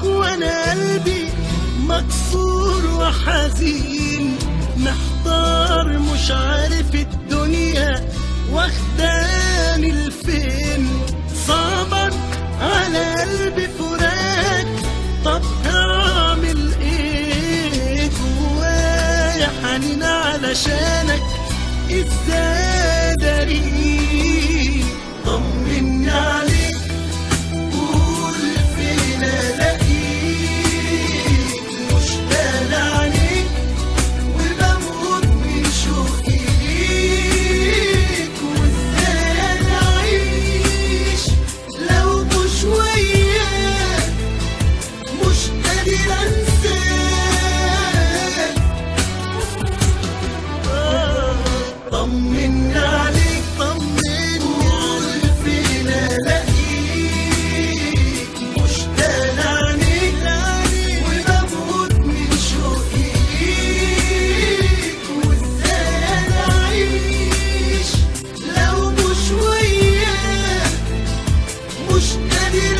وانا قلبي مكسور وحزين محتار مش عارف الدنيا واخداني لفين صعبك على قلبي فراق طب هعمل ايه جوايا حنين علشانك ازاي داري طمني عليك قول فين الاقيك مشتاق عليك وبموت من شوقي ليك وازاي انا اعيش لو مش وياك مش قادر انساك طمني عليك طمني قول فين الاقيك مشتاق عليك وبموت من شوقي ليك وازاي انا اعيش لو مش وياك مش قادر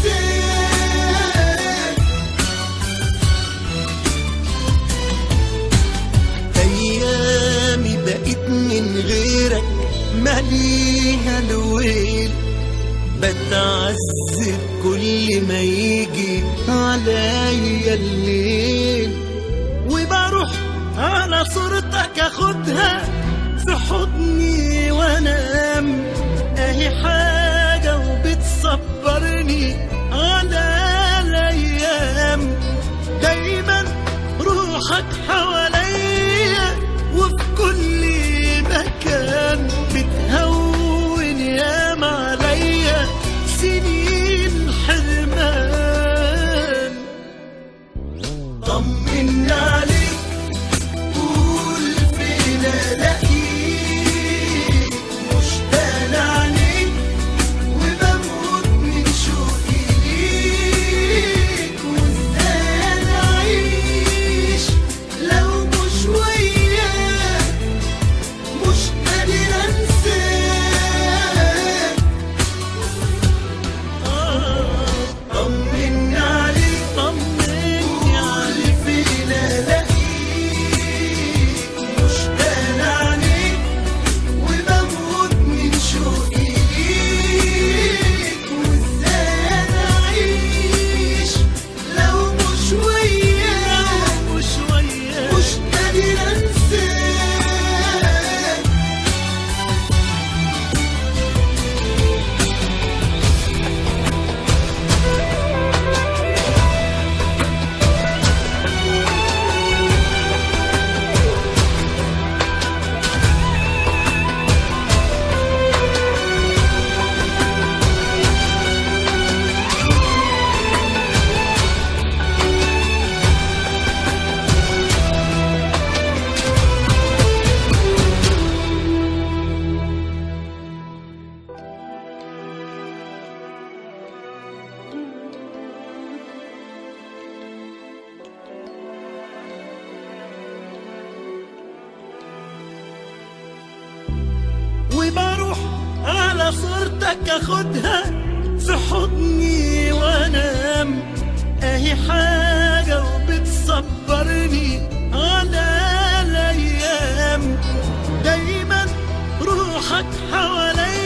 انساك ايامي بقيت من غيرك ماليها الويل بتعذب كل ما يجي عليا الليل وبروح على صورتك اخدها في حضني وانام اهي حاجة وبتصبرني على الايام دايما روحك حواليا وفي كل مكان بتهون ياما عليا سنين حرمان طمني عليك قول فين الاقيك مشتاق عليك وبموت من شوقي ليك وازاي انا اعيش لو مش وياك مش قادر انساك طمني عليك طمني عليك فين الاقيك مشتاق عليك وبموت من شوقي ليك وازاي انا اعيش لو مش وياك مش وياك مش قادر انساك وبروح على صورتك اخدها في حضني وانام اهي حاجة وبتصبرني على الايام دايما روحك حواليا